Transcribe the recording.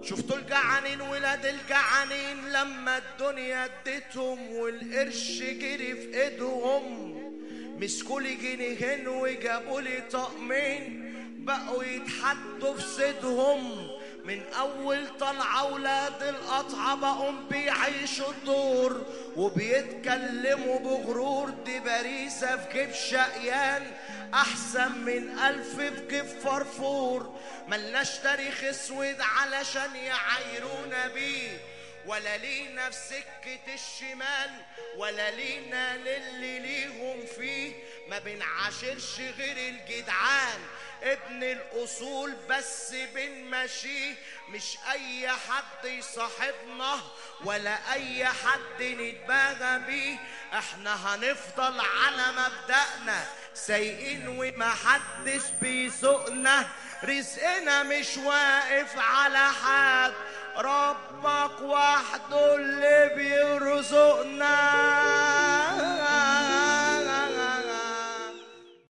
شفتوا الجعانين ولاد الجعانين لما الدنيا اديتهم والقرش جري في ايدهم مسكوا لي جنيهين وجابوا لي طقمين بقوا يتحدوا في صيدهم من اول طلعه ولاد القطعه بقوا بيعيشوا الدور وبيتكلموا بغرور دي باريسه في جيب شقيان احسن من الف في جيب فرفور ملناش تاريخ اسود علشان يعايرونا بيه ولا لينا في سكة الشمال ولا لينا للي ليهم فيه ما بنعاشرش غير الجدعان ابن الأصول بس بنمشيه مش أي حد يصاحبنا ولا أي حد نتباغى بيه احنا هنفضل على مبدأنا سايقين ومحدش بيسوقنا رزقنا مش واقف على حد ربك وحده اللي